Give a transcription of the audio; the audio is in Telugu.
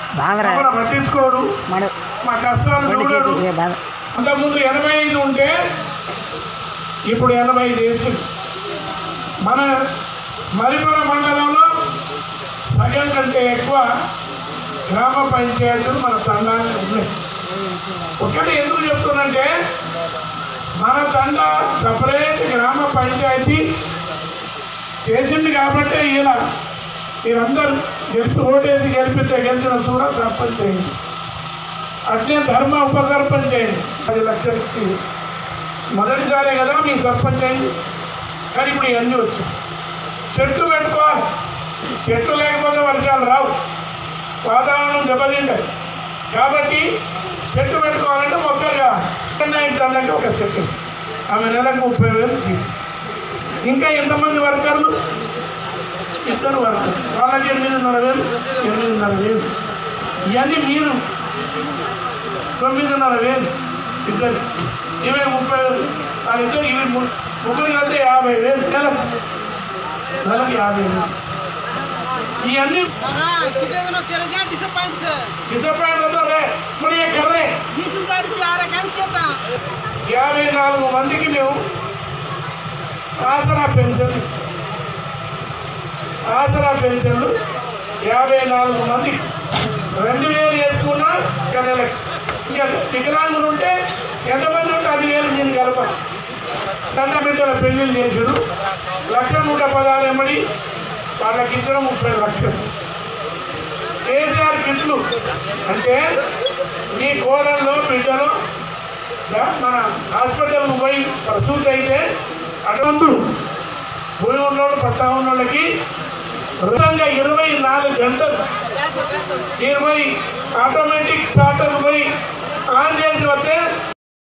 బాధరా మమ్మల్ని పట్టించుకోడు మన మా కష్టాలు బండి చూడడు చేపించే బాధ అంతకుముందు ఎనభై ఐదు ఉంటే ఇప్పుడు ఎనభై ఐదు వేసింది మన మరిపల మండలంలో సగం కంటే ఎక్కువ గ్రామ పంచాయతీలు మన తండాన్ని ఉన్నాయి ఒకటి ఎందుకు చెప్తున్నంటే మన తండ సపరేట్ గ్రామ పంచాయతీ చేసింది కాబట్టే ఈయన మీరందరూ గెలిపి ఓటేసి గెలిపితే గెలిచిన కూడా సర్పంచ్ అయింది అట్లే ధర్మ ఉప సర్పంచ్ అయింది పది లక్షలకి మొదటిసారే కదా మీ సర్పంచ్ అయింది కానీ ఇప్పుడు ఇవన్నీ వచ్చాయి చెట్లు పెట్టుకోవాలి చెట్లు లేకపోతే వర్షాలు రావు వాతావరణం దెబ్బతింటాయి కాబట్టి చెట్టు పెట్టుకోవాలంటే మొక్కలు కావాలి ఇంటే ఒక చెట్టు ఆమె నెలకు ముప్పై వేలు ఫీజు. ఇంకా ఎంతమంది వర్కర్లు ఇద్దరు వర్కర్లు వాళ్ళకి ఎనిమిదిన్నర వేలు ఎనిమిదిన్నర వేలు ఇవన్నీ మీరు తొమ్మిదిన్నర వేలు ఇద్దరు ఇవే ముప్పై వేలు వాళ్ళిద్దరు ఇవి ము- ముగ్గురు కలిస్తే యాభై వేలు నెలకు నెలకు యాభై వేలు ఇవన్నీ हाँ कितने दिनों के रजा डिसअपॉइंट డిసప్పాయింట్ అవుతారే మరి ఏ కర్రే बीस हजार रुपया आ रहा है क्या యాభై నాలుగు మందికి మేము ఆసరా పెన్షన్ ఇస్తాం ఆసరా పెన్షన్లు యాభై నాలుగు మంది రెండు వేలు వేసుకున్నా ఇక నెలకి ఇంకా వికలాంగులు ఉంటే ఎంతమంది ఉంటే అది వేలు మీరు కలపాలి తండ్రి బిడ్డల పెళ్లిళ్ళు చేసుడు లక్ష నూట పదహారు ఎమ్మడి వాళ్ళకి ఇద్దరు ముప్పై లక్షలు కేసీఆర్ కిట్లు అంటే మీ కోడల్లో బిడ్డలు దా మన హాస్పిటల్కి పోయి ప్రసూతి అయితే అటువంటి భూమి ఉన్నోళ్ళు పట్టా ఉన్నోళ్ళకి రుణంగా ఇరవై నాలుగు గంటలు ఇరవై ఆటోమేటిక్ స్టార్టర్ పోయి